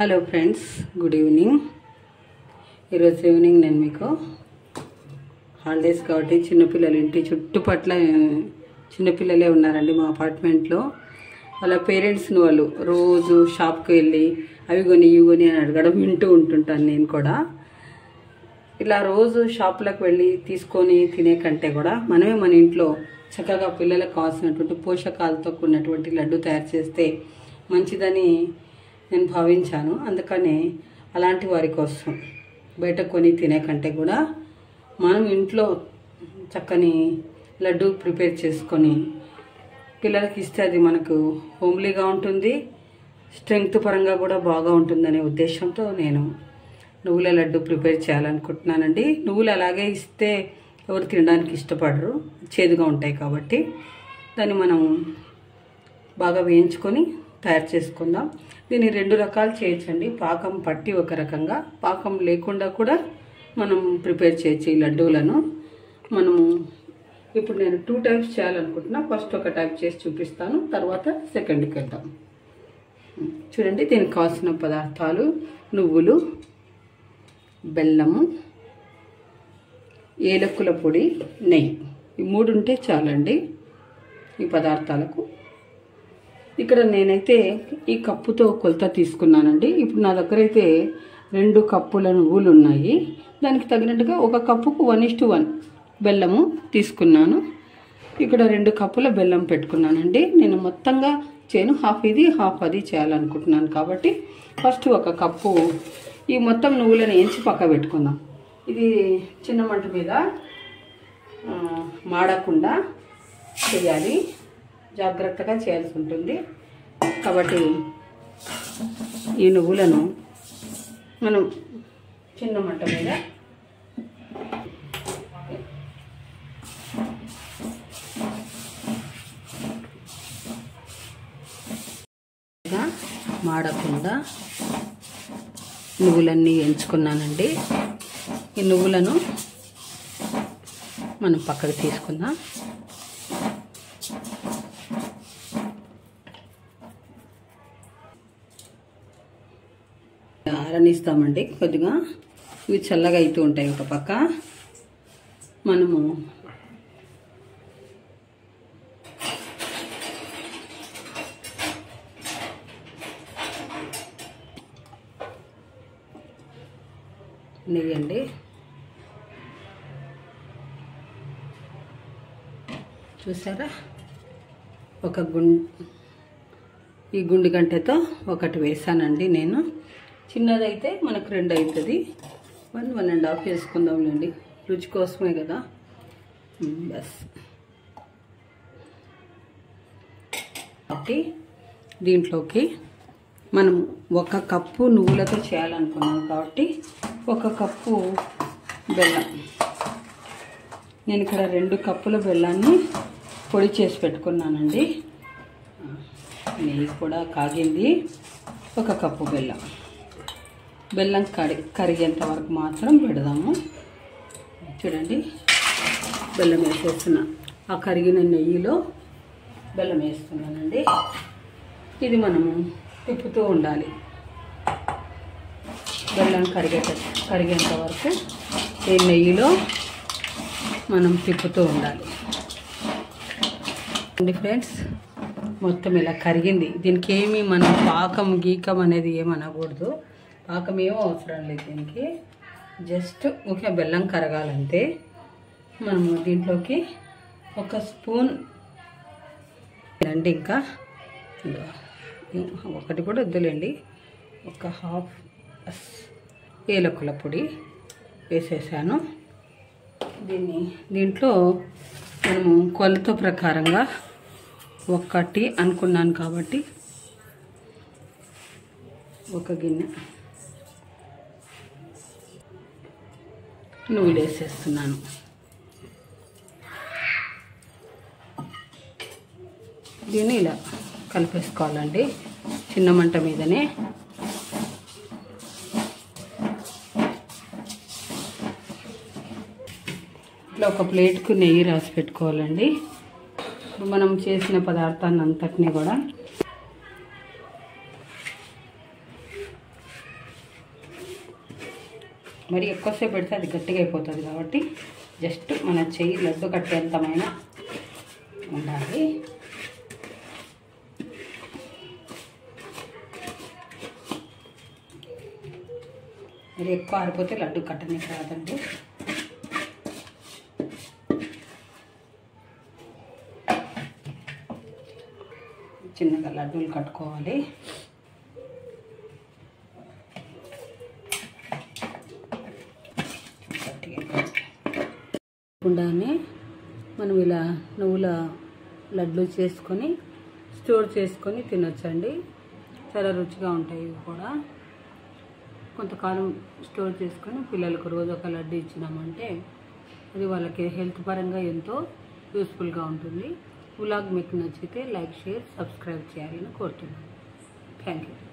hello friends good evening ఈరోజు evening నేను మీకు హాలిడేస్ కాబట్టి చిన్నపిల్లలు ఇంటి చుట్టుపట్ల చిన్నపిల్లలే ఉన్నారండి మా అపార్ట్మెంట్లో వాళ్ళ పేరెంట్స్ని వాళ్ళు రోజు షాప్కి వెళ్ళి అవి కొని ఇవి కొని అని అడగడం వింటూ ఉంటుంటాను నేను కూడా ఇలా రోజు షాపులకు వెళ్ళి తీసుకొని తినే కంటే కూడా మనమే మన ఇంట్లో చక్కగా పిల్లలకు కావాల్సినటువంటి పోషకాలతో కూడినటువంటి లడ్డు తయారు చేస్తే మంచిదని నేను భావించాను అందుకనే అలాంటి వారి కోసం బయట కొని తినే కంటే కూడా మనం ఇంట్లో చక్కని లడ్డు ప్రిపేర్ చేసుకొని పిల్లలకి ఇస్తే అది మనకు హోమ్లీగా ఉంటుంది స్ట్రెంగ్త్ పరంగా కూడా బాగా ఉంటుందనే ఉద్దేశంతో నేను నువ్వుల లడ్డు ప్రిపేర్ చేయాలనుకుంటున్నానండి నువ్వులు అలాగే ఇస్తే ఎవరు తినడానికి ఇష్టపడరు చేదుగా ఉంటాయి కాబట్టి దాన్ని మనం బాగా వేయించుకొని తయారు చేసుకుందాం దీన్ని రెండు రకాలు చేయొచ్చండి పాకం పట్టి ఒక రకంగా పాకం లేకుండా కూడా మనం ప్రిపేర్ చేయొచ్చు ఈ లడ్డూలను మనము ఇప్పుడు నేను టూ టైప్స్ చేయాలనుకుంటున్నా ఫస్ట్ ఒక టైప్ చేసి చూపిస్తాను తర్వాత సెకండ్కి వెళ్దాం చూడండి దీనికి కావాల్సిన పదార్థాలు నువ్వులు బెల్లము ఏలక్కుల పొడి నెయ్యి ఈ మూడు ఉంటే చాలండి ఈ పదార్థాలకు ఇక్కడ నేనైతే ఈ కప్పుతో కొలత తీసుకున్నానండి ఇప్పుడు నా దగ్గర అయితే రెండు కప్పుల నువ్వులు ఉన్నాయి దానికి తగినట్టుగా ఒక కప్పుకు వన్ ఇస్ టు వన్ బెల్లము తీసుకున్నాను ఇక్కడ రెండు కప్పుల బెల్లం పెట్టుకున్నానండి నేను మొత్తంగా చేయను హాఫ్ ఇది హాఫ్ అది చేయాలనుకుంటున్నాను కాబట్టి ఫస్ట్ ఒక కప్పు ఈ మొత్తం నువ్వులను ఎంచి పక్క పెట్టుకుందాం ఇది చిన్న మంట మీద ఆ, మాడకుండా చేయాలి జాగ్రత్తగా చేయాల్సి ఉంటుంది కాబట్టి ఈ నువ్వులను మనం చిన్న మంట మీద ఇలా మాడకుండా నువ్వులన్నీ ఎంచుకున్నానండి ఈ నువ్వులను మనం పక్కకు తీసుకుందాం ఆరనిస్తామండి కొద్దిగా ఇవి చల్లగా అవుతూ ఉంటాయి ఒక పక్క మనము నెయ్యి అండి చూసారా ఒక గుండ్ ఈ గుండు గంటతో ఒకటి వేసానండి నేను చిన్నదైతే మనకు రెండు అవుతుంది వన్ వన్ అండ్ హాఫ్ వేసుకుందాంలేండి రుచి కోసమే కదా మ్, బస్ కాబట్టి దీంట్లోకి మనం ఒక కప్పు నువ్వులతో చేయాలనుకున్నాం కాబట్టి ఒక కప్పు బెల్లం నేను ఇక్కడ రెండు కప్పుల బెల్లాన్ని పొడి చేసి పెట్టుకున్నానండి నెయ్యి కూడా కాగింది ఒక కప్పు బెల్లం బెల్లం కడి కరిగేంత వరకు మాత్రం పెడదాము చూడండి బెల్లం వేసేస్తున్నా ఆ కరిగిన నెయ్యిలో బెల్లం వేస్తున్నానండి ఇది మనము తిప్పుతూ ఉండాలి బెల్లం కరిగేట కరిగేంత వరకు ఈ నెయ్యిలో మనం తిప్పుతూ ఉండాలి అండి ఫ్రెండ్స్ మొత్తం ఇలా కరిగింది దీనికి ఏమి మనం పాకం గీకం అనేది ఏమనకూడదు పాకం ఏమో అవసరం లేదు దీనికి జస్ట్ ఒక బెల్లం కరగాలంతే మనము దీంట్లోకి ఒక స్పూన్ రండి ఇంకా ఇదిగో, ఒకటి కూడా వద్దులేండి ఒక హాఫ్ ఏలకుల పొడి వేసేసాను దీన్ని దీంట్లో మనము కొలత ప్రకారంగా ఒకటి అనుకున్నాను కాబట్టి ఒక గిన్నె నువ్వులు వేసేస్తున్నాను దీన్ని ఇలా కలిపేసుకోవాలండి చిన్న మంట మీదనే ఇట్లా ఒక ప్లేట్కు నెయ్యి రాసి పెట్టుకోవాలండి ఇప్పుడు మనం చేసిన పదార్థాన్ని అంతటినీ కూడా మరి ఎక్కువసేపు పెడితే అది గట్టిగా అయిపోతుంది కాబట్టి జస్ట్ మన చెయ్యి లడ్డు కట్టేంతమైన ఉండాలి మరి ఎక్కువ ఆరిపోతే లడ్డు కట్టని కాదండి చిన్నగా లడ్డూలు కట్టుకోవాలి కుండానే మనం ఇలా నువ్వుల లడ్లు చేసుకొని స్టోర్ చేసుకొని తినొచ్చండి చాలా రుచిగా ఉంటాయి ఇవి కూడా కొంతకాలం స్టోర్ చేసుకొని పిల్లలకు రోజు ఒక లడ్డు ఇచ్చినామంటే అది వాళ్ళకి హెల్త్ పరంగా ఎంతో యూస్ఫుల్గా ఉంటుంది వ్లాగ్ మీకు నచ్చితే లైక్ షేర్ సబ్స్క్రైబ్ చేయాలని కోరుతున్నాను థ్యాంక్ యూ